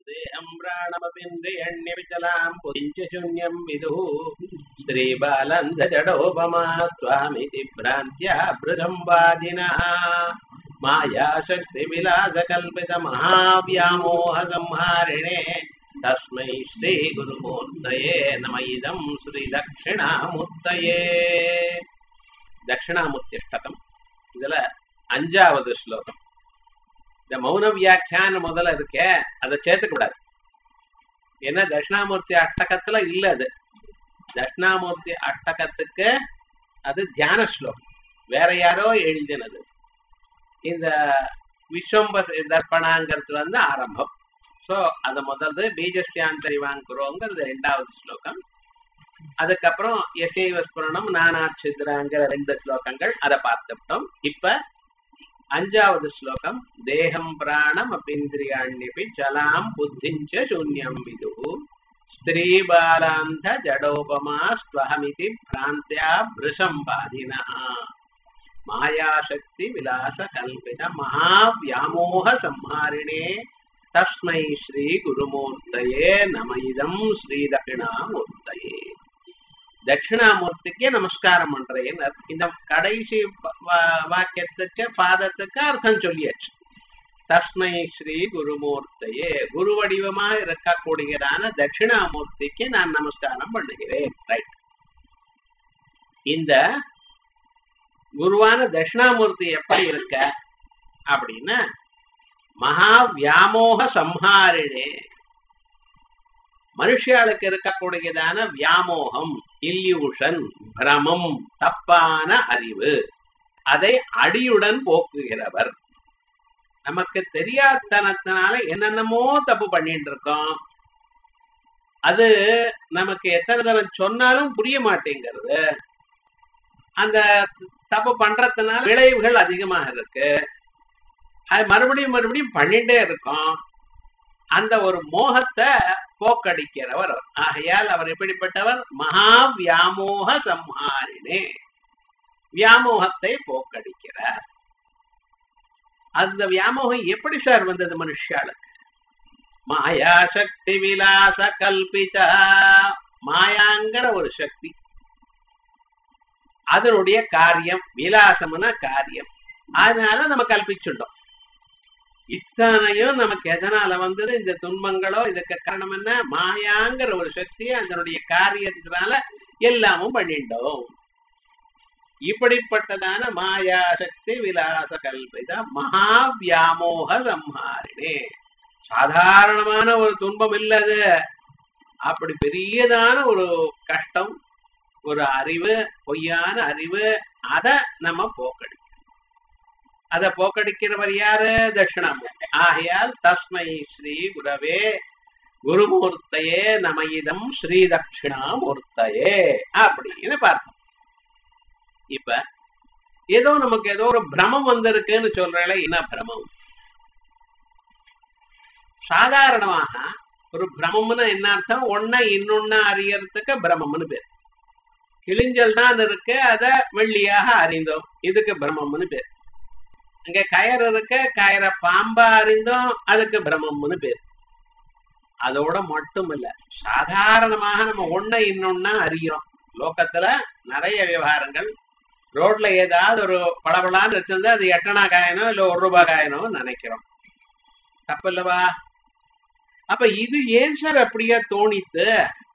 देहम् प्राणमपिन्द्रियण्यविचलाम् पुञ्च शून्यम् विदुः श्रीबालन्धजडोपमा स्वामिति भ्रान्त्या भृगम् वादिनः मायाशक्तिविलासकल्पितमहाव्यामोहसंहारिणे तस्मै श्रीगुरुमूर्तये नम इदम् श्रीदक्षिणामूर्तये தட்சிணாமூர்த்திஷ்டகம் இதுல அஞ்சாவது ஸ்லோகம் இந்த மௌன வியாக்கியான முதல்ல இருக்க அதை சேர்த்துக்க கூடாது ஏன்னா தட்சிணாமூர்த்தி அஷ்டகத்துல இல்ல அது தட்சிணாமூர்த்தி அஷ்டகத்துக்கு அது தியான ஸ்லோகம் வேற யாரோ எழுதினது இந்த விஸ்வம்ப தர்ப்பணாங்கிறது வந்து ஆரம்பம் சோ அது முதல்ல பீஜஸ்யாந்தரிவாங்குறோங்கிறது ரெண்டாவது ஸ்லோகம் அதுக்கப்புறம் எசைவ ஸ்புரணம் நானாட்சித்ராங்கிற ரெண்டு ஸ்லோகங்கள் அதை பார்த்துட்டோம் இப்ப அஞ்சாவது ஸ்லோகம் தேகம் பிராணம் அப்பிந்திரியாண்யபி ஜலாம் புத்திஞ்ச சூன்யம் விது ஸ்திரீ பாலாந்த ஜடோபமா ஸ்வஹமிதி பிராந்தியா பிருஷம்பாதினா மாயாசக்தி விலாச கல்பித மகாவியாமோக சம்ஹாரிணே தஸ்மை ஸ்ரீ குருமூர்த்தயே நம இதம் ஸ்ரீ தட்சிணாமூர்த்தயே தட்சிணாமூர்த்திக்கு நமஸ்காரம் பண்றேன் இந்த கடைசி வாக்கியத்துக்கு பாதத்துக்கு அர்த்தம் சொல்லியாச்சு தஸ்மை ஸ்ரீ குருமூர்த்தையே குரு வடிவமா இருக்கக்கூடியதான தட்சிணாமூர்த்திக்கு நான் நமஸ்காரம் பண்ணுகிறேன் ரைட் இந்த குருவான தட்சிணாமூர்த்தி எப்படி இருக்க அப்படின்னா மகா வியாமோக சம்ஹாரினே மனுஷியாளுக்கு இருக்கக்கூடியதான வியாமோகம் இல்யூஷன் பிரமம் தப்பான அறிவு அதை அடியுடன் போக்குகிறவர் நமக்கு தெரியாதனத்தினால என்னென்னமோ தப்பு பண்ணிட்டு இருக்கோம் அது நமக்கு எத்தனை தடவை சொன்னாலும் புரிய மாட்டேங்கிறது அந்த தப்பு பண்றதுனால விளைவுகள் அதிகமாக இருக்கு அது மறுபடியும் மறுபடியும் பண்ணிட்டே இருக்கோம் அந்த ஒரு மோகத்தை போக்கடிக்கிறவர் ஆகையால் அவர் எப்படிப்பட்டவர் மகா வியாமோக சம்ஹாரினே வியாமோகத்தை போக்கடிக்கிறார் அந்த வியாமோகம் எப்படி சார் வந்தது மனுஷாளுக்கு மாயா சக்தி விலாச கல்பித மாயாங்கிற ஒரு சக்தி அதனுடைய காரியம் விலாசம்னா காரியம் அதனால நம்ம கல்பிச்சுட்டோம் இத்தனையும் நமக்கு எதனால வந்தது இந்த துன்பங்களோ இதுக்கு காரணம் என்ன மாயாங்கிற ஒரு சக்தி அதனுடைய காரியத்தினால எல்லாமும் பண்ணிட்டோம் இப்படிப்பட்டதான மாயா சக்தி விலாச கல்பித மகா வியாமோக சம்ஹாரினே சாதாரணமான ஒரு துன்பம் இல்லது அப்படி பெரியதான ஒரு கஷ்டம் ஒரு அறிவு பொய்யான அறிவு அதை நம்ம போக்கடி அதை போக்கடிக்கிறவர் யாரு தட்சிணாமூர்த்தி ஆகையால் தஸ்மை ஸ்ரீ குரவே குருமூர்த்தையே நமயிதம் ஸ்ரீ தட்சிணாமூர்த்தையே அப்படின்னு பார்த்தோம் இப்ப ஏதோ நமக்கு ஏதோ ஒரு பிரமம் வந்திருக்குன்னு சொல்றால என்ன பிரமம் சாதாரணமாக ஒரு பிரமம்னு என்ன அர்த்தம் ஒன்ன இன்னொன்னா அறியறதுக்கு பிரமம்னு பேர் கிழிஞ்சல் தான் இருக்கு அத வெள்ளியாக அறிந்தோம் இதுக்கு பிரம்மம்னு பேர் அங்க கயர் இருக்க கயரை பாம்பா அறிந்தோம் அதுக்கு பிரம்மம்னு பேர் அதோட மட்டும் இல்ல சாதாரணமாக நம்ம ஒன்ன இன்னொன்னா அறிகிறோம் லோக்கத்துல நிறைய விவகாரங்கள் ரோட்ல ஏதாவது ஒரு பளபளான்னு வச்சிருந்தா அது எட்டனா காயனோ இல்ல ஒரு ரூபாய் காயனோ நினைக்கிறோம் தப்பு இல்லவா அப்ப இது ஏன் சார் அப்படியே தோணித்து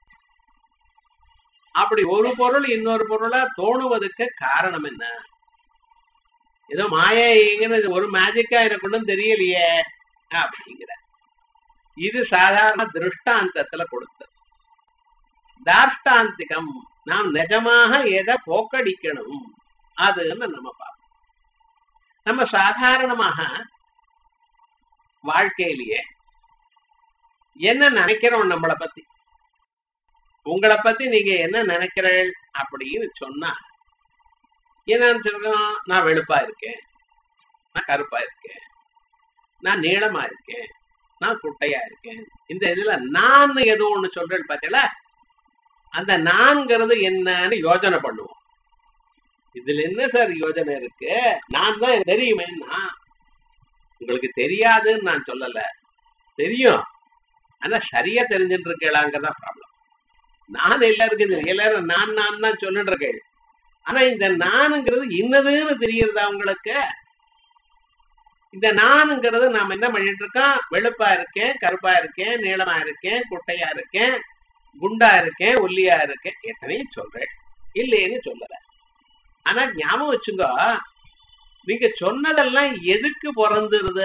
அப்படி ஒரு பொருள் இன்னொரு பொருளா தோணுவதற்கு காரணம் என்ன ஏதோ மாயங்கிறது ஒரு மேஜிக்கா எனக்கு ஒன்றும் தெரியலையே அப்படிங்கிற இது சாதாரண திருஷ்டாந்தத்துல கொடுத்தது தாஷ்டாந்திகம் நாம் நிஜமாக எதை போக்கடிக்கணும் அதுன்னு நம்ம பார்ப்போம் நம்ம சாதாரணமாக வாழ்க்கையிலேயே என்ன நினைக்கிறோம் நம்மளை பத்தி உங்களை பத்தி நீங்க என்ன நினைக்கிறீர்கள் அப்படின்னு சொன்னா என்னன்னு சொல்றோம் நான் வெளுப்பா இருக்கேன் நான் கருப்பா இருக்கேன் நான் நீளமா இருக்கேன் நான் குட்டையா இருக்கேன் இந்த இதுல நான் ஏதோ ஒண்ணு சொல்றேன் பார்த்தீங்களா அந்த நான்கிறது என்னன்னு யோஜனை பண்ணுவோம் இதுல என்ன சார் யோஜனை இருக்கு நான் தான் தெரியுமேன்னா உங்களுக்கு தெரியாதுன்னு நான் சொல்லல தெரியும் ஆனா சரியா தெரிஞ்சுட்டு இருக்கலாங்கிறதா ப்ராப்ளம் நான் எல்லாருக்கும் தெரியும் எல்லாரும் நான் நான் தான் சொல்லிட்டு இருக்கேன் ஆனா இந்த நானுங்கிறது இன்னதுன்னு தெரியறதா உங்களுக்கு இந்த நானுங்கிறது நாம என்ன பண்ணிட்டு இருக்கோம் வெளுப்பா இருக்கேன் கருப்பா இருக்கேன் நீளமா இருக்கேன் குட்டையா இருக்கேன் குண்டா இருக்கேன் ஒல்லியா இருக்கேன் எத்தனையும் சொல்றேன் இல்லைன்னு சொல்லல ஆனா ஞாபகம் வச்சுங்க நீங்க சொன்னதெல்லாம் எதுக்கு பிறந்துருது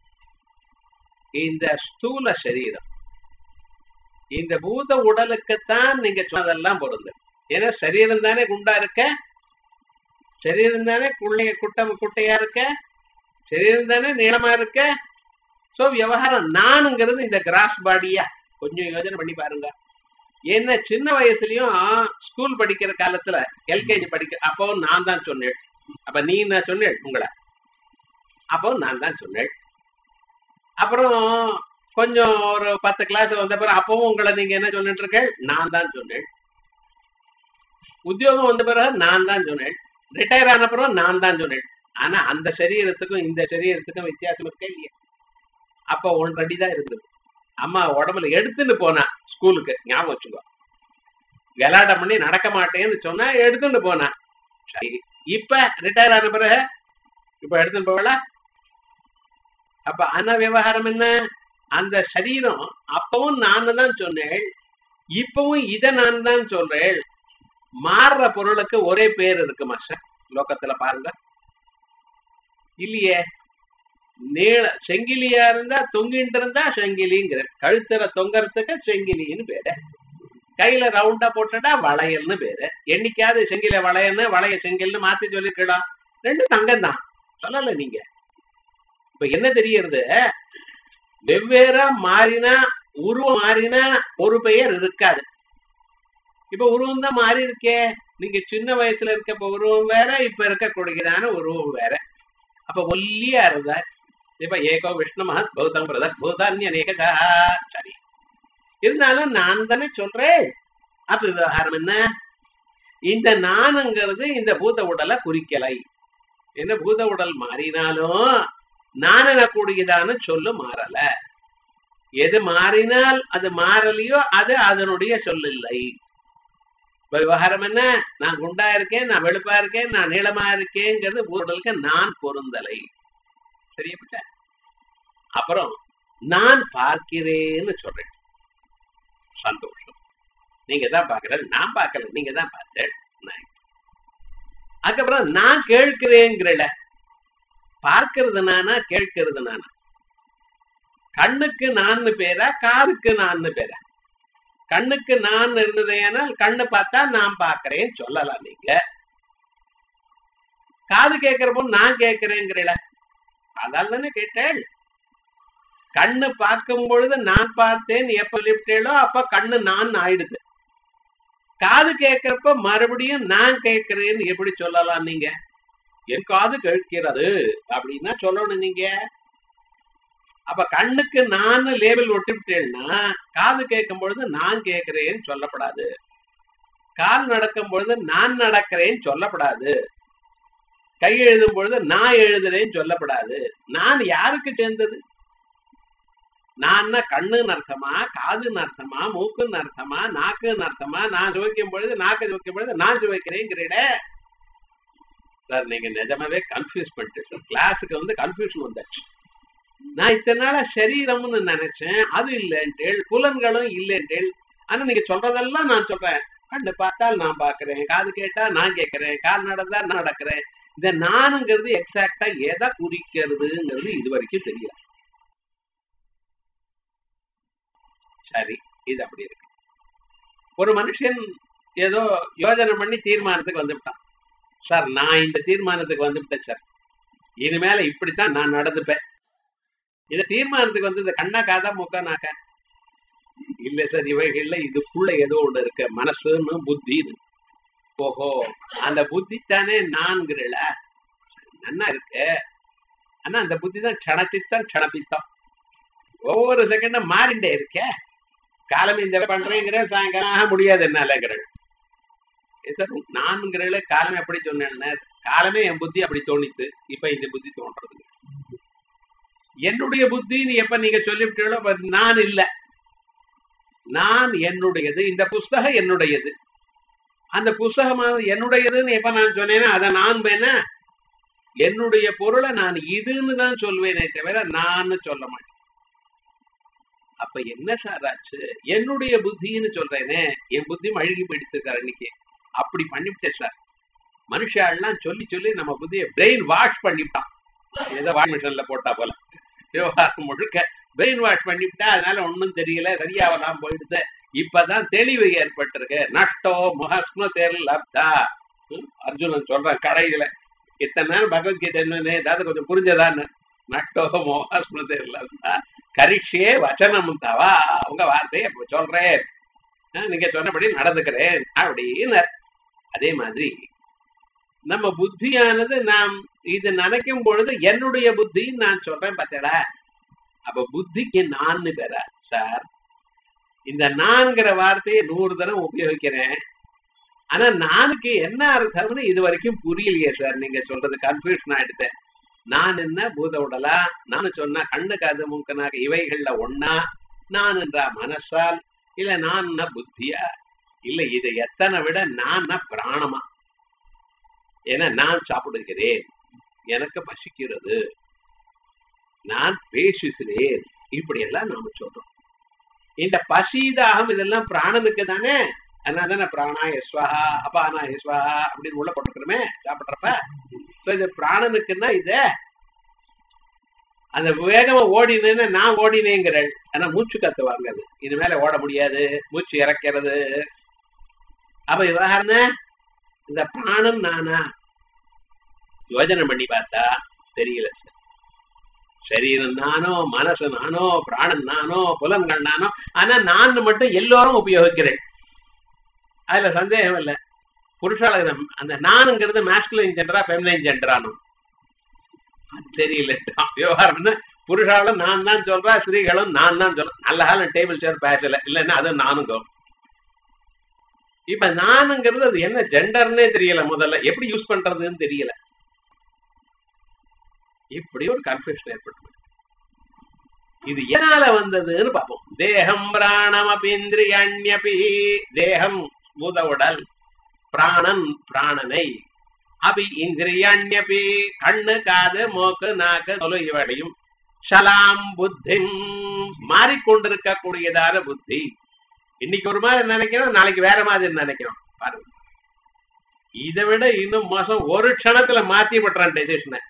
இந்த ஸ்தூல சரீரம் இந்த பூத உடலுக்குத்தான் நீங்க சொன்னதெல்லாம் பொருந்து ஏன்னா சரீரம் தானே குண்டா இருக்க சரீரம் தானே குள்ளைய குட்டம் குட்டையா இருக்க சரீரம் தானே நீளமா இருக்க சோ விவகாரம் நானுங்கிறது இந்த கிராஸ் பாடியா கொஞ்சம் யோசனை பண்ணி பாருங்க என்ன சின்ன வயசுலயும் ஸ்கூல் படிக்கிற காலத்துல எல்கேஜி படிக்க அப்போ நான் தான் சொன்னேன் அப்ப நீ நான் சொன்னேன் உங்களை அப்போ நான் தான் சொன்னேன் அப்புறம் கொஞ்சம் ஒரு பத்து கிளாஸ் வந்த பிறகு அப்பவும் உங்களை நீங்க என்ன சொல்லிட்டு இருக்க நான் தான் சொன்னேன் உத்தியோகம் வந்த பிறகு நான் தான் சொன்னேன் ரிட்டையர் ஆன பிறகு நான் தான் சொன்னேன் ஆனா அந்த சரீரத்துக்கும் இந்த சரீரத்துக்கும் வித்தியாசம் இருக்கே இல்லையா அப்ப ஒன்றடி தான் இருந்தது அம்மா உடம்புல எடுத்துட்டு போனா ஸ்கூலுக்கு ஞாபகம் வச்சுக்கோ விளையாடம் பண்ணி நடக்க மாட்டேன்னு சொன்னா எடுத்துட்டு போனா சரி இப்ப ரிட்டையர் ஆன பிறகு இப்ப எடுத்துட்டு போகல அப்ப அன விவகாரம் என்ன அந்த சரீரம் அப்பவும் நான் தான் சொன்னேன் இப்பவும் இத நான் தான் சொல்றேன் மாறுற பொருளுக்கு ஒரே பேர் இருக்கு மாஸ்டர் லோகத்துல பாருங்க இல்லையே நீள செங்கிலியா இருந்தா தொங்கிட்டு இருந்தா செங்கிலிங்கிற கழுத்துல தொங்கறதுக்கு செங்கிலின்னு பேரு கையில ரவுண்டா போட்டுட்டா வளையல்னு பேரு என்னைக்காவது செங்கில வளையல்னு வளைய செங்கில்னு மாத்தி சொல்லிருக்கலாம் ரெண்டு தங்கம் தான் சொல்லல நீங்க இப்ப என்ன தெரியறது வெவ்வேறா மாறினா உருவம் மாறினா ஒரு பெயர் இருக்காது இப்ப உருவம் தான் மாறி இருக்கே நீங்க சின்ன வயசுல இருக்க உருவம் வேற இப்ப இருக்கக்கூடியதான உருவம் வேற அப்ப ஒல்லியா இருந்தா இப்ப ஏகோ விஷ்ணு மகத் கௌதம் பிரதத் பூதான்யநேகதா சரி இருந்தாலும் நான் தானே சொல்றேன் அப்ப விவகாரம் என்ன இந்த நானுங்கிறது இந்த பூத உடலை குறிக்கலை என்ன பூத உடல் மாறினாலும் நான் எனக்கூடியதான சொல்லு மாறல எது மாறினால் அது மாறலையோ அது அதனுடைய சொல்லில்லை விவகாரம் என்ன நான் குண்டா இருக்கேன் நான் வெளுப்பா இருக்கேன் நான் நீளமா இருக்கேங்கிறது உடலுக்கு நான் பொருந்தலை சரியாப்பட்ட அப்புறம் நான் பார்க்கிறேன்னு சொல்றேன் சந்தோஷம் நீங்க தான் பாக்குறது நான் பார்க்கல நீங்க தான் பார்த்தேன் அதுக்கப்புறம் நான் கேட்கிறேங்கிறல பார்க்கிறது நானா கேட்கிறது நானா கண்ணுக்கு நான் பேரா காதுக்கு நான் பேரா கண்ணுக்கு நான் இருந்ததேனால் கண்ணு பார்த்தா நான் பாக்குறேன் சொல்லலாம் நீங்க காது கேட்கிறப்போ நான் கேட்கிறேங்கிறல அதால் தானே கேட்டேன் கண்ணு பார்க்கும் பொழுது நான் பார்த்தேன் எப்ப லிப்டேளோ அப்ப கண்ணு நான் ஆயிடுது காது கேட்கிறப்ப மறுபடியும் நான் கேட்கிறேன்னு எப்படி சொல்லலாம் நீங்க என் காது கேட்கிறது அப்படின்னா சொல்லணும் நீங்க அப்ப கண்ணுக்கு நான் லேபிள் ஒட்டிவிட்டேன்னா காது கேட்கும் பொழுது நான் கேட்கிறேன்னு சொல்லப்படாது கால் நடக்கும் பொழுது நான் நடக்கிறேன்னு சொல்லப்படாது கை எழுதும் பொழுது நான் எழுதுறேன்னு சொல்லப்படாது நான் யாருக்கு சேர்ந்தது நான் கண்ணுன்னு அர்த்தமா காதுன்னு அர்த்தமா மூக்குன்னு அர்த்தமா நாக்குன்னு அர்த்தமா நான் சுவைக்கும் பொழுது நாக்கு சுவைக்கும் பொழுது நான் சுவைக்கிறேங்கிறீட சார் நீங்க நிஜமாவே கன்ஃபியூஸ் பண்ணிட்டு சார் கிளாஸுக்கு வந்து கன்ஃபியூஷன் வந்தாச்சு நான் இத்தனை நாளா சரீரம்னு நினைச்சேன் அது இல்லைன்ட்டேள் புலன்களும் இல்லைன்ட்டேள் ஆனா நீங்க சொல்றதெல்லாம் நான் சொல்றேன் கண்ணு பார்த்தால் நான் பாக்குறேன் காது கேட்டா நான் கேட்கிறேன் கால் நடந்தா நான் நடக்கிறேன் இந்த நானுங்கிறது எக்ஸாக்டா எதை குறிக்கிறதுங்கிறது இது வரைக்கும் தெரியல சரி இது அப்படி இருக்கு ஒரு மனுஷன் ஏதோ யோஜனை பண்ணி தீர்மானத்துக்கு வந்துவிட்டான் சார் நான் இந்த தீர்மானத்துக்கு வந்துவிட்டேன் சார் இனிமேல இப்படித்தான் நான் நடந்துப்பேன் இந்த தீர்மானத்துக்கு வந்து இந்த கண்ணா காதா மூக்கா நாக்கா இல்ல சார் இவைகள்ல இதுக்குள்ள ஏதோ ஒண்ணு இருக்கு மனசுன்னு புத்தின்னு ஓஹோ அந்த புத்தி தானே நான்கிறல நன்னா இருக்கு ஆனா அந்த புத்தி தான் க்ஷணத்தித்தான் க்ஷணப்பித்தம் ஒவ்வொரு செகண்டும் மாறிண்டே இருக்கே காலமே இந்த பண்றேங்கிறேன் சாயங்காலம் முடியாது என்னாலங்கிறேன் சார் நான்கிறல காலமே எப்படி சொன்னேன்னு காலமே என் புத்தி அப்படி தோணித்து இப்ப இந்த புத்தி தோன்றது என்னுடைய புத்தின்னு எப்ப நீங்க சொல்லிவிட்டீங்களோ நான் இல்ல நான் என்னுடையது இந்த புஸ்தகம் என்னுடையது அந்த புஸ்தகமானது என்னுடையதுன்னு எப்ப நான் சொன்னேன்னா அதை நான் வேண என்னுடைய பொருளை நான் இதுன்னு தான் சொல்வேனே தவிர நான் சொல்ல மாட்டேன் அப்ப என்ன சார் ஆச்சு என்னுடைய புத்தின்னு சொல்றேனே என் புத்தி அழுகி போயிடுச்சு அன்னைக்கு அப்படி பண்ணிவிட்டேன் சார் மனுஷாலாம் சொல்லி சொல்லி நம்ம புத்திய பிரெயின் வாஷ் பண்ணிவிட்டான் ஏதோ வாஷ் மிஷின்ல போட்டா போல விவகாரம் முழுக்க பிரெயின் வாஷ் பண்ணிவிட்டா அதனால ஒன்றும் தெரியல சரியாவலாம் போயிடுது இப்பதான் தெளிவு ஏற்பட்டிருக்கு நஷ்டோ முகஸ்ம லப்தா அர்ஜுனன் சொல்றான் கடையில இத்தனை நாள் பகவத்கீதை என்னன்னு ஏதாவது கொஞ்சம் புரிஞ்சதான்னு நஷ்டோ முகஸ்ம லப்தா கரிஷே வச்சனம் தவா உங்க வார்த்தையை இப்ப சொல்றேன் நீங்க சொன்னபடி நடந்துக்கிறேன் அப்படின்னு அதே மாதிரி நம்ம புத்தியானது நாம் இது நினைக்கும் பொழுது என்னுடைய புத்தின்னு நான் சொல்றேன் பார்த்தடா அப்ப புத்திக்கு நான் பேரா சார் இந்த நான்கிற வார்த்தையை நூறு தரம் உபயோகிக்கிறேன் ஆனா நானுக்கு என்ன அர்த்தம்னு இது வரைக்கும் புரியலையே சார் நீங்க சொல்றது கன்ஃபியூஷன் ஆயிடுத்தேன் நான் என்ன பூத உடலா நான் சொன்ன கண்ணு காது மூக்கனாக இவைகள்ல ஒன்னா நான் என்றா மனசால் இல்ல நான் புத்தியா இல்ல இது எத்தனை விட நான் பிராணமா ஏன்னா நான் சாப்பிடுகிறேன் எனக்கு பசிக்கிறது நான் பேசுகிறேன் இப்படி எல்லாம் நாம சொல்றோம் இந்த பசிதாகம் இதெல்லாம் பிராணனுக்கு தானே அதனால தானே பிராணா யஸ்வஹா அபானா யஸ்வஹா அப்படின்னு உள்ள போட்டுக்கிறோமே சாப்பிட்றப்ப இது பிராணனுக்குன்னா இது அந்த வேகமா ஓடினேன்னு நான் ஓடினேங்கிறேன் ஆனா மூச்சு கத்து வாங்குறது இது மேல ஓட முடியாது மூச்சு இறக்கிறது அப்ப விவகாரம் இந்த பிராணம் நானா யோஜனை பண்ணி பார்த்தா தெரியல சார் சரீரம் நானோ மனசு நானோ பிராணன் நானோ புலன்கள் நானோ ஆனா நான் மட்டும் எல்லோரும் உபயோகிக்கிறேன் அதுல சந்தேகம் இல்லை புருஷாலகம் அந்த நானுங்கிறது மேஸ்குலின் ஜெண்டரா ஃபெமினைன் ஜெண்டரானோ அது தெரியல விவகாரம்னா புருஷாலும் நான் தான் சொல்றா ஸ்திரீகளும் நான் தான் சொல்றேன் நல்ல காலம் டேபிள் சேர் பேசல இல்லைன்னா அது நானுங்க இப்ப நானுங்கிறது அது என்ன ஜெண்டர்னே தெரியல முதல்ல எப்படி யூஸ் பண்றதுன்னு தெரியல இப்படி ஒரு கன்ஃபியூஷன் ஏற்பட்டு இது எதனால வந்ததுன்னு பார்ப்போம் தேகம் பிராணம் அபிந்திரியன்யபி தேகம் பூத உடல் பிராணன் பிராணனை அபி இந்திரியன்யபி கண்ணு காது மூக்கு நாக்கு தொலை இவடையும் சலாம் புத்தி மாறிக்கொண்டிருக்கக்கூடியதான புத்தி இன்னைக்கு ஒரு மாதிரி நினைக்கிறோம் நாளைக்கு வேற மாதிரி நினைக்கிறோம் பாருங்க இதை விட இன்னும் மாசம் ஒரு க்ஷணத்துல மாத்தி விட்டுறான் டெசிஷனை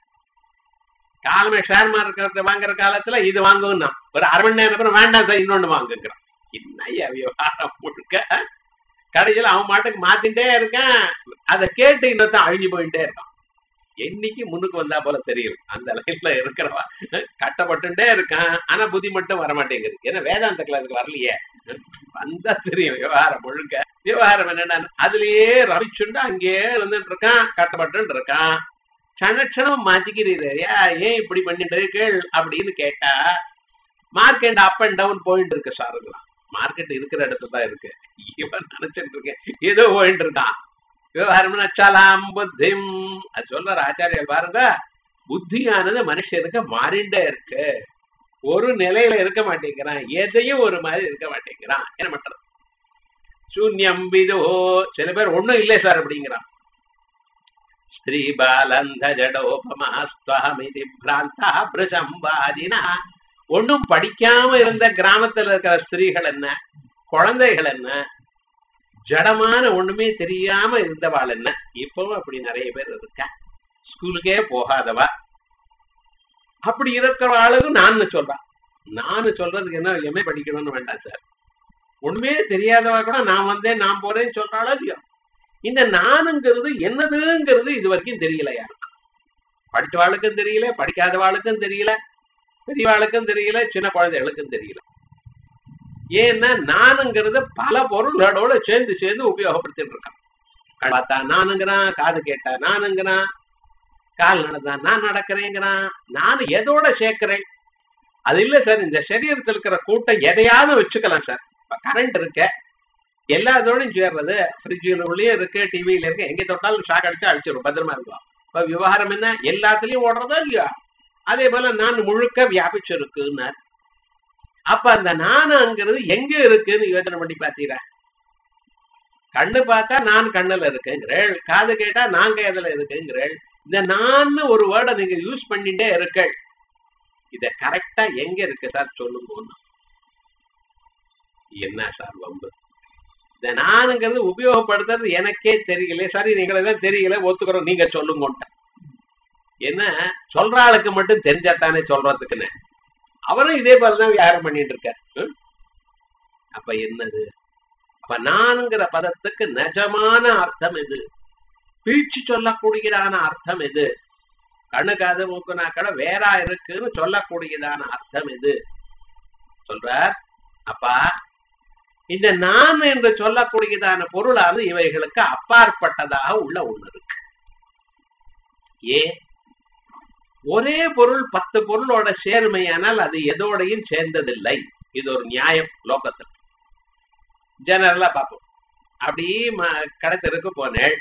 காலமே ஷேர் மார்க்கெட் வாங்குற காலத்துல இது வாங்குவோம் ஒரு அரை மணி நேரம் அப்புறம் வேண்டாம் சார் இன்னொன்னு வாங்குங்கிறான் என்ன விவகாரம் முழுக்க கடைசியில் அவன் மாட்டுக்கு மாத்திட்டே இருக்கான் அதை கேட்டு இன்னொருத்தான் அழிஞ்சு போயிட்டே இருக்கான் என்னைக்கு முன்னுக்கு வந்தா போல தெரியும் அந்த லைஃப்ல இருக்கிறவா கட்டப்பட்டுட்டே இருக்கான் ஆனா புத்தி மட்டும் வரமாட்டேங்குது ஏன்னா வேதாந்த கிளாஸுக்கு வரலையே வந்தா தெரியும் விவகாரம் முழுக்க விவகாரம் என்னன்னா அதுலயே ரவிச்சுண்டு அங்கேயே இருந்துட்டு இருக்கான் கட்டப்பட்டு இருக்கான் கணக்ஷணம் மாத்திக்கிறீரு ஏன் இப்படி பண்ணிட்டு இருக்கீள் அப்படின்னு கேட்டா மார்க்கெட் அப் அண்ட் டவுன் போயிட்டு இருக்கு சாருங்களாம் மார்க்கெட் இருக்கிற இடத்துல தான் இருக்கு இவன் நினைச்சிட்டு இருக்கேன் ஏதோ போயிட்டு இருக்கான் விவகாரம்னா சலாம் புத்திம் அது சொல்ற ஆச்சாரியர் பாருங்க புத்தியானது மனுஷனுக்கு மாறிண்டே இருக்கு ஒரு நிலையில இருக்க மாட்டேங்கிறான் எதையும் ஒரு மாதிரி இருக்க மாட்டேங்கிறான் என்ன பண்றது சூன்யம் விதோ சில பேர் ஒண்ணும் இல்லை சார் அப்படிங்கிறான் ஸ்ரீ பாலந்த ஜடோபமாஸ்வஹமிதி பிராந்தா பிரசம்பாதினா ஒன்னும் படிக்காம இருந்த கிராமத்துல இருக்கிற ஸ்திரீகள் என்ன குழந்தைகள் என்ன ஜடமான ஒண்ணுமே தெரியாம இருந்தவாள் என்ன இப்பவும் அப்படி நிறைய பேர் இருக்கா ஸ்கூலுக்கே போகாதவா அப்படி இருக்கிற ஆளுக்கு நான் சொல்றான் நான் சொல்றதுக்கு என்ன எம்ஏ படிக்கணும்னு வேண்டாம் சார் ஒண்ணுமே தெரியாதவா கூட நான் வந்தேன் நான் போறேன்னு சொல்றாளோ இல்லையோ இந்த நானுங்கிறது என்னதுங்கிறது இது வரைக்கும் தெரியல யாரும் படிச்சவாளுக்கும் தெரியல படிக்காதவாளுக்கும் தெரியல பெரியவாளுக்கும் தெரியல சின்ன குழந்தைகளுக்கும் தெரியல ஏன்னா நானுங்கிறது பல பொருள்களோட சேர்ந்து சேர்ந்து உபயோகப்படுத்திட்டு இருக்கான் பார்த்தா நானுங்கிறான் காது கேட்டா நானுங்கிறான் கால் நடந்தா நான் நடக்கிறேங்கிறான் நான் எதோட சேர்க்கிறேன் அது இல்ல சார் இந்த சரீரத்தில் இருக்கிற கூட்டம் எதையாவது வச்சுக்கலாம் சார் இப்ப கரண்ட் இருக்க எல்லா இதோடையும் சேர்றது ஃப்ரிட்ஜிலுள்ளேயும் இருக்கு டிவியில இருக்கு எங்க தொட்டாலும் ஷாக் அடிச்சு அடிச்சிடும் பத்திரமா இருக்கும் இப்ப விவகாரம் என்ன எல்லாத்துலயும் ஓடுறதா இல்லையா அதே போல நான் முழுக்க வியாபிச்சிருக்குன்னார் அப்ப அந்த நானுங்கிறது எங்க இருக்குன்னு யோசனை பண்ணி பாத்தீரா கண்ணு பார்த்தா நான் கண்ணுல இருக்குங்கிறேள் காது கேட்டா நான் கைதுல இருக்குங்கிறேள் இந்த நான் ஒரு வேர்டை நீங்க யூஸ் பண்ணிட்டே இருக்கள் இத கரெக்டா எங்க இருக்கு சார் சொல்லுங்க என்ன சார் வம்பு இந்த நானுங்கிறது உபயோகப்படுத்துறது எனக்கே தெரியல சரி நீங்களெல்லாம் தெரியல ஒத்துக்கிறோம் நீங்க சொல்லுங்க என்ன சொல்ற ஆளுக்கு மட்டும் தெரிஞ்சாத்தானே சொல்றதுக்குன்னு அவரும் இதே போலதான் வியாபாரம் பண்ணிட்டு இருக்கார் ம்? அப்ப என்னது அப்ப நான்கிற பதத்துக்கு நிஜமான அர்த்தம் எது பீச்சு சொல்லக்கூடியதான அர்த்தம் எது கண்ணு காது மூக்குனா கூட வேறா இருக்குன்னு சொல்லக்கூடியதான அர்த்தம் எது சொல்றார் அப்பா இந்த நான் என்று சொல்லக்கூடியதான பொருளானது இவைகளுக்கு அப்பாற்பட்டதாக உள்ள ஒண்ணு இருக்கு ஏன் ஒரே பொருள் பத்து பொருளோட சேர்மையானால் அது எதோடையும் சேர்ந்ததில்லை இது ஒரு நியாயம் லோகத்தில் ஜெனரலா பார்ப்போம் அப்படி கடத்திற்கு போனேள்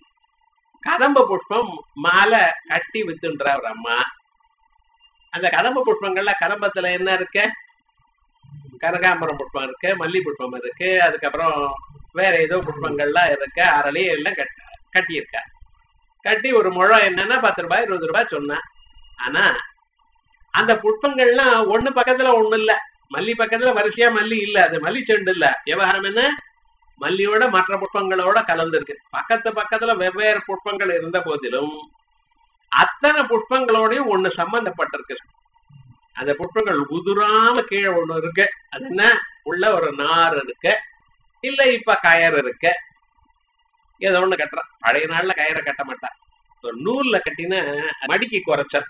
கதம்ப புஷ்பம் மாலை கட்டி வித்துன்ற ஒரு அம்மா அந்த கதம்ப புஷ்பங்கள்ல கதம்பத்துல என்ன இருக்கு கனகாம்பரம் புஷ்பம் இருக்கு மல்லி புஷ்பம் இருக்கு அதுக்கப்புறம் வேற ஏதோ புஷ்பங்கள்லாம் இருக்கு அரளி எல்லாம் கட்ட கட்டியிருக்கா கட்டி ஒரு முழம் என்னன்னா பத்து ரூபாய் இருபது ரூபாய் சொன்னேன் ஆனா அந்த புஷ்பங்கள்லாம் ஒண்ணு பக்கத்துல ஒண்ணு இல்ல மல்லி பக்கத்துல வரிசையா மல்லி இல்ல அது மல்லி செண்டு இல்ல விவகாரம் என்ன மல்லியோட மற்ற புஷ்பங்களோட கலந்துருக்கு பக்கத்து பக்கத்துல வெவ்வேறு புஷ்பங்கள் இருந்த போதிலும் அத்தனை புஷ்பங்களோடையும் ஒண்ணு சம்பந்தப்பட்டிருக்கு அந்த புஷ்பங்கள் உதுராம கீழே ஒண்ணு இருக்கு அது என்ன உள்ள ஒரு நார் இருக்கு இல்ல இப்ப கயர் இருக்கு ஏதோ ஒண்ணு கட்டுறான் பழைய நாள்ல கயிறை கட்ட மாட்டான் ஒரு நூல்ல கட்டின மடிக்கு குறைச்சல்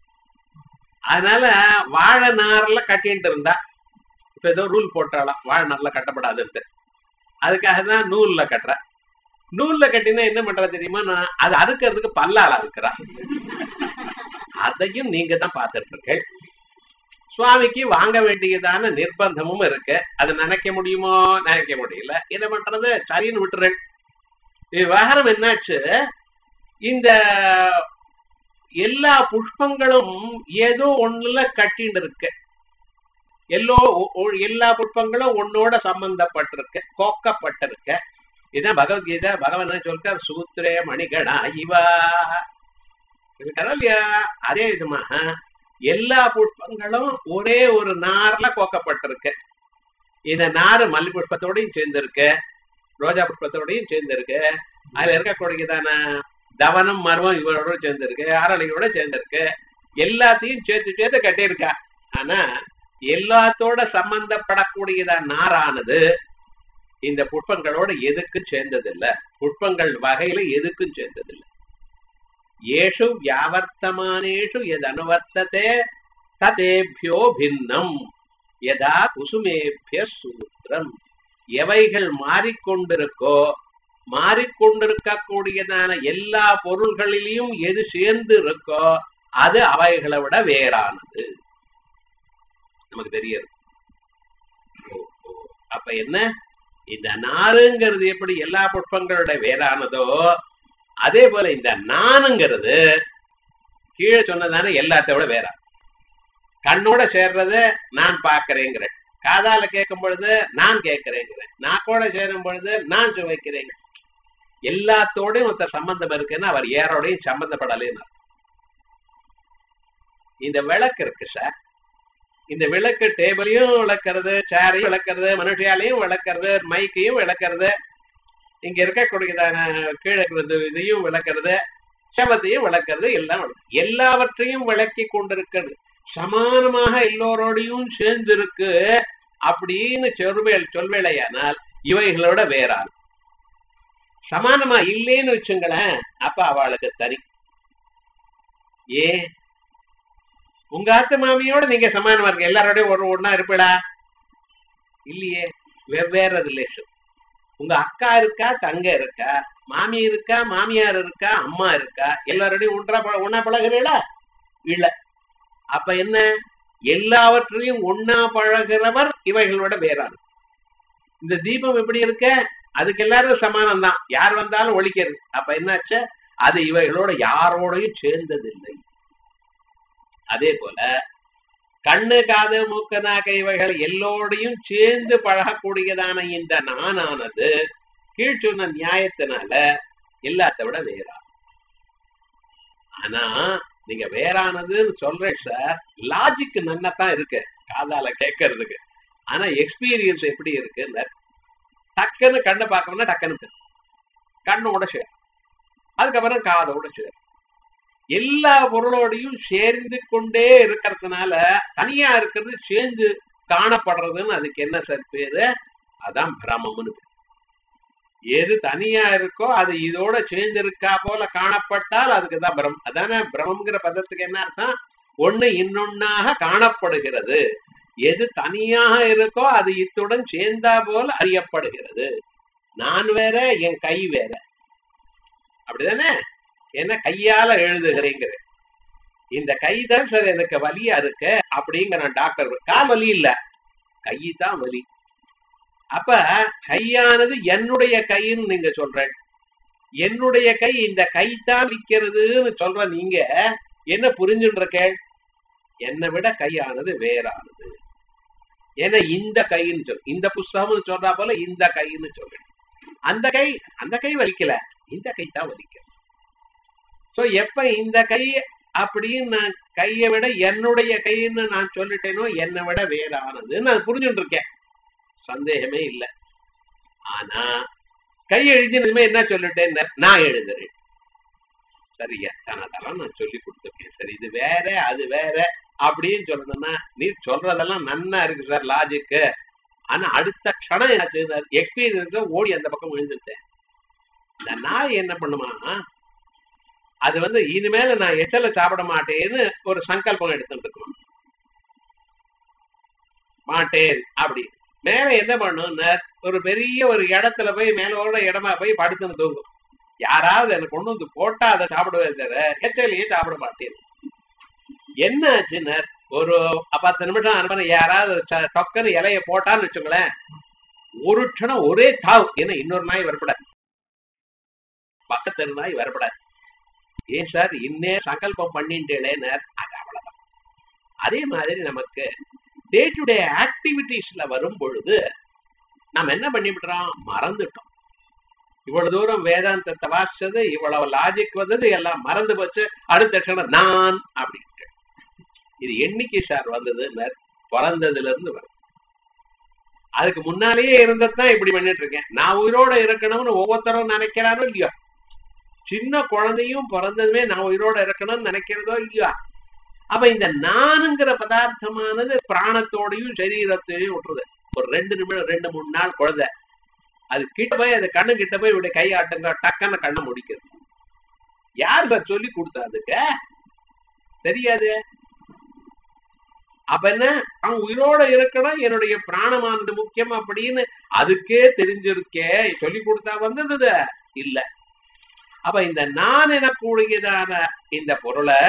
அதனால வாழை நார்ல கட்டிட்டு இருந்தா இப்ப ஏதோ ரூல் போட்டாலாம் வாழை நார்ல கட்டப்படாதுன்ட்டு அதுக்காக தான் நூல்ல கட்டுற நூல்ல கட்டினா என்ன பண்ற தெரியுமா நான் அது அறுக்கிறதுக்கு பல்லால அறுக்கிறா அதையும் நீங்க தான் பார்த்துட்டு இருக்கீங்க சுவாமிக்கு வாங்க வேண்டியதான நிர்பந்தமும் இருக்கு அது நினைக்க முடியுமோ நினைக்க முடியல என்ன பண்றது சரின்னு விட்டுறேன் விவகாரம் என்னாச்சு இந்த எல்லா புஷ்பங்களும் ஏதோ ஒண்ணுல கட்டின்னு இருக்கு எல்லோ எல்லா புஷ்பங்களும் ஒன்னோட சம்பந்தப்பட்டிருக்கு கோக்கப்பட்டிருக்கு இதுதான் பகவத்கீதை பகவான் சொல்றார் சூத்திரே மணிகணா இவா இல்லையா அதே விதமாக எல்லா புஷ்பங்களும் ஒரே ஒரு நார்ல கோக்கப்பட்டிருக்கு இந்த நாறு மல்லி புஷ்பத்தோடையும் சேர்ந்திருக்கு ரோஜா புஷ்பத்தோடையும் சேர்ந்திருக்கு அதுல இருக்கக்கூடியதான தவனம் மர்மம் இவரோட சேர்ந்திருக்கு அரளியோட சேர்ந்திருக்கு எல்லாத்தையும் சேர்த்து சேர்த்து கட்டியிருக்கா ஆனா எல்லாத்தோட சம்பந்தப்படக்கூடியதான் நாரானது இந்த புஷ்பங்களோட எதுக்கும் சேர்ந்ததில்லை புஷ்பங்கள் வகையில எதுக்கும் சேர்ந்ததில்லை ஏஷு வியாவர்த்தமானேஷு எது அனுவர்த்ததே ததேபியோ பின்னம் யதா குசுமேபிய சூத்திரம் எவைகள் மாறிக்கொண்டிருக்கோ மாறிக்கொண்டிருக்கக்கூடியதான எல்லா பொருள்களிலையும் எது சேர்ந்து இருக்கோ அது அவைகளை விட வேறானது நமக்கு தெரியாது அப்ப என்ன இந்த நாருங்கிறது எப்படி எல்லா புஷ்பங்களோட வேறானதோ அதே போல இந்த நானுங்கிறது கீழே சொன்னதான எல்லாத்த விட வேற கண்ணோட சேர்றத நான் பாக்குறேங்கிறேன் காதால கேட்கும் பொழுது நான் கேட்கிறேங்கிறேன் நாக்கோட சேரும் பொழுது நான் சுவைக்கிறேங்க எல்லாத்தோடையும் ஒருத்தர் சம்பந்தம் இருக்குன்னா அவர் யாரோடையும் சம்பந்தப்படலைன்னு இந்த விளக்கு இருக்கு சார் இந்த விளக்கு டேபிளையும் விளக்குறது சேரையும் விளக்குறது மனுஷியாலையும் விளக்குறது மைக்கையும் விளக்குறது இங்க இருக்கக்கூடியதான கீழே இதையும் விளக்குறது சபத்தையும் விளக்குறது எல்லாம் எல்லாவற்றையும் விளக்கி கொண்டிருக்கிறது சமானமாக எல்லோரோடையும் சேர்ந்து இருக்கு அப்படின்னு சொல்வேல் சொல்வேளையானால் இவைகளோட வேறாள் சமானமா இல்லேன்னு வச்சுங்களேன் அப்ப அவளுக்கு தனி ஏ உங்க ஆத்து மாமியோட நீங்க சமானமா இருக்க எல்லாரோடய ஒரு ஒன்னா இருப்படா இல்லையே வெவ்வேறு ரிலேஷன் உங்க அக்கா இருக்கா தங்க இருக்கா மாமி இருக்கா மாமியார் இருக்கா அம்மா இருக்கா எல்லாரோடையும் ஒன்றா ஒன்னா பழகிறீங்களா இல்ல அப்ப என்ன எல்லாவற்றையும் ஒன்னா பழகிறவர் இவைகளோட வேறான இந்த தீபம் எப்படி இருக்க அதுக்கு எல்லாரும் சமானம் தான் யார் வந்தாலும் ஒழிக்கிறது அப்ப என்னாச்சு அது இவைகளோட யாரோடையும் சேர்ந்ததில்லை அதே போல கண்ணு காது மூக்கு நாக்கு இவைகள் எல்லோடையும் சேர்ந்து பழகக்கூடியதான இந்த நானானது கீழ் சொன்ன நியாயத்தினால எல்லாத்த விட வேறா ஆனா நீங்க வேறானதுன்னு சொல்றேன் சார் லாஜிக் நன்னதான் இருக்கு காதால கேட்கறதுக்கு ஆனா எக்ஸ்பீரியன்ஸ் எப்படி இருக்குன்னு டக்குன்னு கண்ணை பார்க்கணும்னா டக்குன்னு தெரியும். கண்ணோட சேர் அதுக்கப்புறம் காதோட சேர் எல்லா பொருளோடையும் சேர்ந்து கொண்டே இருக்கிறதுனால தனியா இருக்கிறது சேர்ந்து காணப்படுறதுன்னு அதுக்கு என்ன சார் பேரு அதான் பிரமம்னு பேரு. எது தனியா இருக்கோ அது இதோட சேர்ந்து இருக்கா போல காணப்பட்டால் அதுக்கு தான் பிரம் அதானே பிரமங்கிற பதத்துக்கு என்ன அர்த்தம் ஒண்ணு இன்னொன்னாக காணப்படுகிறது எது தனியாக இருக்கோ அது இத்துடன் சேர்ந்தா போல அறியப்படுகிறது நான் வேற என் கை வேற அப்படிதானே என்ன கையால எழுதுகிறேங்கிற இந்த கை தான் சார் எனக்கு வலியா இருக்கு அப்படிங்கிற டாக்டர் கால் வலி இல்ல கை தான் வலி அப்ப கையானது என்னுடைய கைன்னு நீங்க சொல்ற என்னுடைய கை இந்த கை தான் விற்கிறதுன்னு சொல்ற நீங்க என்ன புரிஞ்சுட்டு இருக்க என்னை விட கையானது வேறானது ஏன்னா இந்த கைன்னு சொல் இந்த புஸ்தகம்னு சொல்றா போல இந்த கைன்னு சொல்றேன் அந்த கை அந்த கை வலிக்கல இந்த கை தான் வலிக்கும் சோ எப்ப இந்த கை அப்படின்னு நான் கையை விட என்னுடைய கைன்னு நான் சொல்லிட்டேனோ என்னை விட வேறானது நான் புரிஞ்சுட்டு இருக்கேன் சந்தேகமே இல்லை ஆனா கை எழுதினதுமே என்ன சொல்லிட்டேன் நான் எழுதுறேன் சரியா அதெல்லாம் நான் சொல்லி கொடுத்துருக்கேன் சரி இது வேற அது வேற அப்படின்னு சொல்லணும்னா நீ சொல்றதெல்லாம் நன்னா இருக்கு சார் லாஜிக்கு ஆனா அடுத்த க்ஷணம் என்னாச்சு எக்ஸ்பீரியன்ஸ் ஓடி அந்த பக்கம் விழுந்துட்டேன் இந்த நாய் என்ன பண்ணுமா அது வந்து இனிமேல நான் எச்சல சாப்பிட மாட்டேன்னு ஒரு சங்கல்பம் எடுத்துட்டு இருக்கணும் மாட்டேன் அப்படி மேல என்ன பண்ணும்னா ஒரு பெரிய ஒரு இடத்துல போய் மேலோட இடமா போய் படுத்துன்னு தூங்கும் யாராவது எனக்கு கொண்டு வந்து போட்டா அதை சாப்பிடுவே தவிர எச்சலையே சாப்பிட மாட்டேன் என்ன ஆச்சுன்னா ஒரு பத்து நிமிஷம் அனுப்ப யாராவது ச- டொக்கன்னு இலைய போட்டான்னு வச்சுங்களேன் ஒரு க்ஷணம் ஒரே தாவ் ஏன்னா இன்னொரு நாய் வரப்படாது பக்கத்து நாய் வரப்படாது ஏன் சார் இன்னே சங்கல்பம் பண்ணிட்டேனேன்னு அது அவ்வளவுதான் அதே மாதிரி நமக்கு டே டு டே ஆக்டிவிட்டிஸ்ல வரும் பொழுது நம்ம என்ன பண்ணிவிடுறோம் மறந்துட்டோம் இவ்வளவு தூரம் வேதாந்தத்தை வாசிச்சது இவ்வளவு லாஜிக் வந்தது எல்லாம் மறந்து போச்சு அடுத்த க்ஷணம் நான் அப்படின்ட்டு இது என்னைக்கு சார் வந்தது பிறந்ததுல இருந்து வருது அதுக்கு முன்னாலேயே இருந்ததுதான் இப்படி பண்ணிட்டு இருக்கேன் நான் உயிரோட இருக்கணும்னு ஒவ்வொருத்தரும் நினைக்கிறாரோ இல்லையோ சின்ன குழந்தையும் பிறந்ததுமே நான் உயிரோட இருக்கணும்னு நினைக்கிறதோ இல்லையா அப்ப இந்த நானுங்கிற பதார்த்தமானது பிராணத்தோடையும் சரீரத்தையும் விட்டுருது ஒரு ரெண்டு நிமிடம் ரெண்டு மூணு நாள் குழந்தை அது கிட்ட போய் அது கண்ணு கிட்ட போய் இப்படி கையாட்டுங்க டக்குன்னு கண்ணை முடிக்கிறது யார் சார் சொல்லி கொடுத்தா அதுக்கு தெரியாது அப்ப என்ன அவன் உயிரோட இருக்கணும் என்னுடைய பிராணமானது முக்கியம் அப்படின்னு அதுக்கே தெரிஞ்சிருக்கே சொல்லி கொடுத்தா வந்தது இல்ல அப்ப இந்த நான் எனக்கூடியதான இந்த பொருளை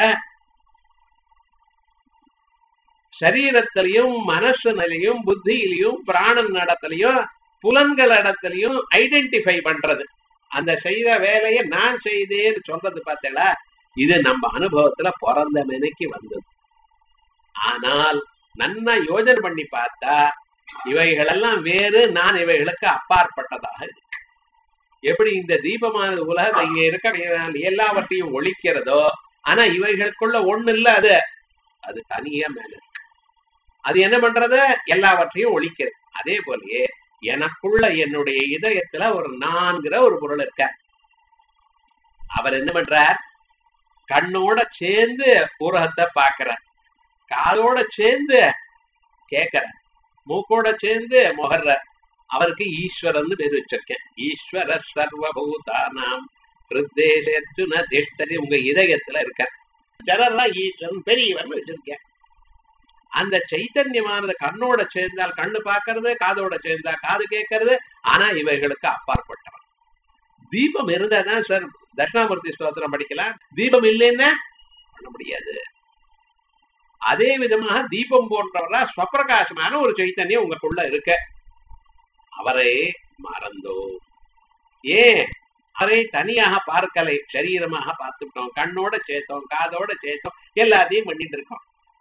சரீரத்திலையும் மனசு நிலையும் புத்தியிலையும் பிராணன் நடத்திலையும் புலன்கள் இடத்துலையும் ஐடென்டிஃபை பண்றது அந்த செய்த வேலையை நான் செய்தேன்னு சொல்றது பார்த்தேடா இது நம்ம அனுபவத்துல பிறந்த மெனைக்கு வந்தது ஆனால் நன்னா யோஜனை பண்ணி பார்த்தா இவைகளெல்லாம் வேறு நான் இவைகளுக்கு அப்பாற்பட்டதாக இருக்கு எப்படி இந்த தீபமானது உலகத்தை இங்க இருக்க எல்லாவற்றையும் ஒழிக்கிறதோ ஆனா இவைகளுக்குள்ள ஒண்ணு இல்ல அது அது தனியா மேல இருக்கு. அது என்ன பண்றது எல்லாவற்றையும் ஒழிக்கிறது அதே போலயே எனக்குள்ள என்னுடைய இதயத்துல ஒரு நான்கிற ஒரு பொருள் இருக்க அவர் என்ன பண்றார் கண்ணோட சேர்ந்து ஊரகத்தை பாக்குறார் காதோட சேர்ந்து கேட்கிறார் மூக்கோட சேர்ந்து முகர்றார் அவருக்கு ஈஸ்வரன் பேர் வச்சிருக்கேன் ஈஸ்வர சர்வபூதானாம் ஹிருத்தேசேர்ஜுன திஷ்டதி உங்க இதயத்துல இருக்க சிலர்லாம் ஈஸ்வரன் பெரியவன் வச்சிருக்கேன் அந்த சைத்தன்யமானது கண்ணோட சேர்ந்தால் கண்ணு பார்க்கறது காதோட சேர்ந்தா காது கேட்கறது ஆனா இவைகளுக்கு அப்பாற்பட்டவன் தீபம் இருந்தாதான் சார் தட்சிணாமூர்த்தி ஸ்தோத்திரம் படிக்கலாம் தீபம் இல்லைன்னா பண்ண முடியாது அதே விதமாக தீபம் போன்றவரா ஸ்வப்பிரகாசமான ஒரு சைத்தன்யம் உங்களுக்குள்ள இருக்க அவரை மறந்தோ ஏன் அவரை தனியாக பார்க்கலை சரீரமாக பார்த்துட்டோம் கண்ணோட சேர்த்தோம் காதோட சேர்த்தோம் எல்லாத்தையும் பண்ணிட்டு இருக்கோம்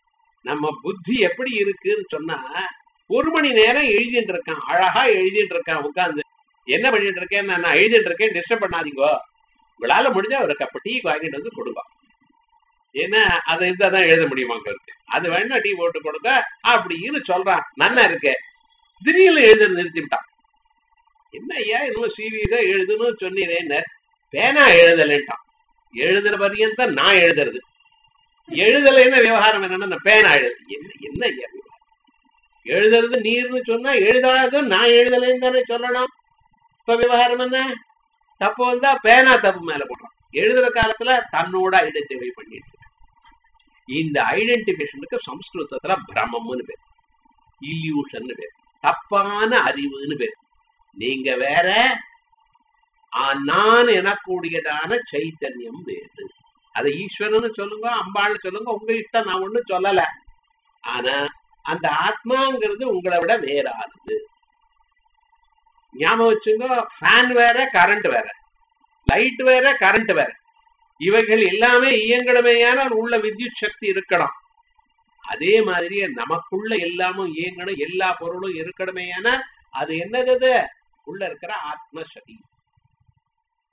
நம்ம புத்தி எப்படி இருக்குன்னு சொன்னா ஒரு மணி நேரம் எழுதிட்டு இருக்கான் அழகா எழுதிட்டு இருக்கான் உட்கார்ந்து என்ன பண்ணிட்டு இருக்கேன் நான் நான் எழுதிட்டு இருக்கேன் டிஸ்டர்ப் பண்ணாதீங்கோ உங்களால முடிஞ்சா ஒரு கப் டீ வாங்கிட்டு வந்து கொடுங்க ஏன்னா அதை இருந்தா தான் எழுத முடியுமா இருக்கு அது வேணா டீ போட்டு கொடுக்க அப்படின்னு சொல்றான் நல்லா இருக்கு திடீர்னு எழுத நிறுத்திவிட்டான் என்ன ஐயா இன்னும் சீரியஸா எழுதணும்னு சொன்னீரேன்னு பேனா எழுதலைன்ட்டான் எழுதுற பரியந்தம் நான் எழுதுறது எழுதலைன்னு விவகாரம் என்னன்னா நான் பேனா எழுது என்ன என்ன ஐயா விவகாரம்? எழுதுறது நீர்னு சொன்னா எழுதாததும் நான் எழுதலைன்னு தானே சொல்லணும் இப்ப விவகாரம் என்ன தப்பு வந்தா பேனா தப்பு மேல போடுறான் எழுதுற காலத்துல தன்னோட ஐடென்டிஃபை பண்ணிட்டு இருக்கான். இந்த ஐடென்டிபிகேஷனுக்கு சம்ஸ்கிருதத்துல பிரமம்னு பேர் இல்யூஷன் பேர் தப்பான அறிவுன்னு பேர் நீங்க வேற ஆ, நான் எனக்கூடியதான சைத்தன்யம் வேறு அதை ஈஸ்வரன்னு சொல்லுங்க அம்பாள்னு சொல்லுங்க உங்க இஷ்டம் நான் ஒண்ணும் சொல்லல ஆனா அந்த ஆத்மாங்கிறது உங்களை விட வேறானது ஞாபகம் வச்சுங்க ஃபேன் வேற கரண்ட் வேற லைட் வேற கரண்ட் வேற இவைகள் எல்லாமே இயங்கணுமேயான உள்ள வித்யுத் சக்தி இருக்கணும் அதே மாதிரியே நமக்குள்ள எல்லாமும் இயங்கணும் எல்லா பொருளும் இருக்கணுமேயான அது என்னது அது? உள்ள இருக்கிற ஆத்ம சக்தி